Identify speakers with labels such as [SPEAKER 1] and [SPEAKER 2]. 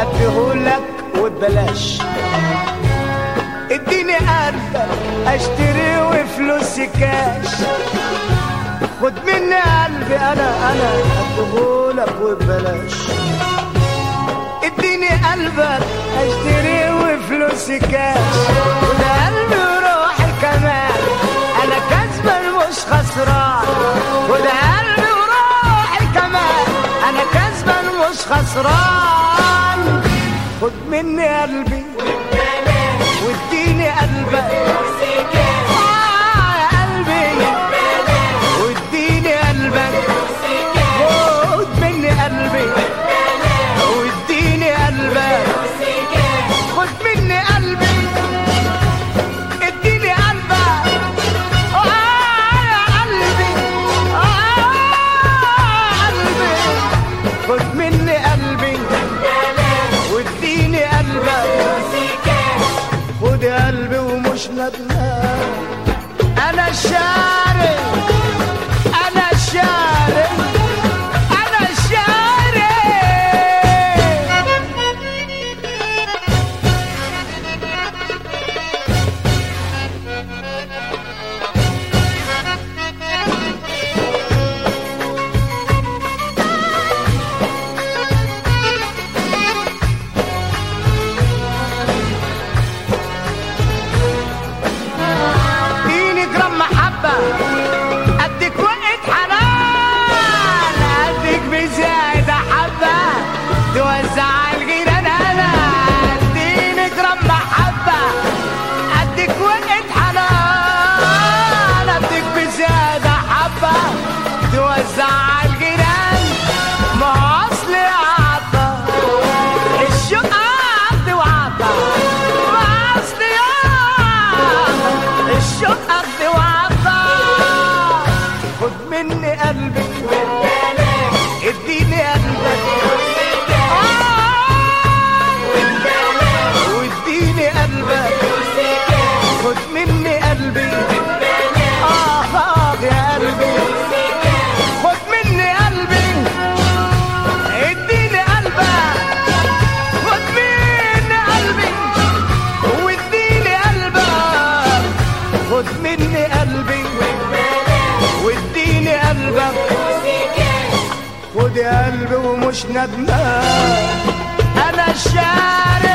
[SPEAKER 1] اديهولك وببلاش اديني قلبك اشتري وفلوسي كاش خد مني قلبي انا انا اديهولك وببلاش اديني قلبك اشتري وفلوسي كاش وده قلبي وروحي كمان انا كسبان مش خسران وده قلبي وروحي كمان انا كسبان مش خسران خد مني قلبي واديني قلبك آه يا قلبي واديني قلبك خد مني قلبي واديني قلبك خد مني قلبي اديني قلبك آه يا قلبي آه قلبي خد مني قلبي واديني قلبك خد قلبي ومش ندمان انا الشاري انا الشاري انا الشاري اديني جرام محبة اديك وقت حنان اديك بزيادة حبة توزع الجيران انا اديني جرام محبة اديك وقت حنان اديك بزيادة حبة توزع الجيران ما هو اصلي عطا الشوق عطي وعطا ما اصلي عطا الشوق عطي وعطا خد مني قلبي اديني قلبك آه، واديني قلبك خد مني قلبي آه آه يا قلبي خد مني قلبي اديني قلبك خد مني قلبي واديني قلبك خد مني قلبي واديني قلبك خد قلبي ومش ندمان انا الشارع